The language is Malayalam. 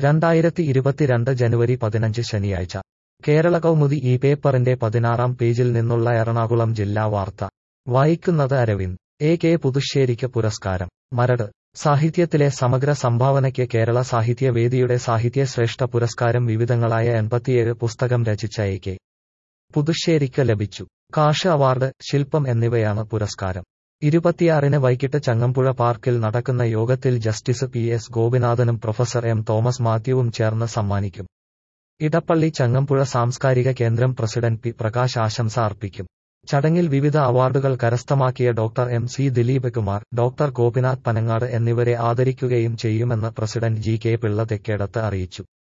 രണ്ടായിരത്തി ഇരുപത്തിരണ്ട് ജനുവരി പതിനഞ്ച് ശനിയാഴ്ച കേരള കൗമുദി ഈ പേപ്പറിന്റെ പതിനാറാം പേജിൽ നിന്നുള്ള എറണാകുളം ജില്ലാ വാർത്ത വായിക്കുന്നത് അരവിന്ദ് എ കെ പുതുശ്ശേരിക്ക് പുരസ്കാരം മരട് സാഹിത്യത്തിലെ സമഗ്ര സംഭാവനയ്ക്ക് കേരള സാഹിത്യവേദിയുടെ സാഹിത്യശ്രേഷ്ഠ പുരസ്കാരം വിവിധങ്ങളായ എൺപത്തിയേഴ് പുസ്തകം രചിച്ച എ കെ പുതുശ്ശേരിക്ക് ലഭിച്ചു കാഷ് അവാർഡ് ശില്പം എന്നിവയാണ് പുരസ്കാരം ഇരുപത്തിയാറിന് വൈകിട്ട് ചങ്ങമ്പുഴ പാർക്കിൽ നടക്കുന്ന യോഗത്തിൽ ജസ്റ്റിസ് പി എസ് ഗോപിനാഥനും പ്രൊഫസർ എം തോമസ് മാത്യുവും ചേർന്ന് സമ്മാനിക്കും ഇടപ്പള്ളി ചങ്ങമ്പുഴ സാംസ്കാരിക കേന്ദ്രം പ്രസിഡന്റ് പി പ്രകാശ് ആശംസ അർപ്പിക്കും ചടങ്ങിൽ വിവിധ അവാർഡുകൾ കരസ്ഥമാക്കിയ doctor M C Dileep Kumar doctor Gopinath Panangad എന്നിവരെ ആദരിക്കുകയും ചെയ്യുമെന്ന് president G K Pillai Thekkedath അറിയിച്ചു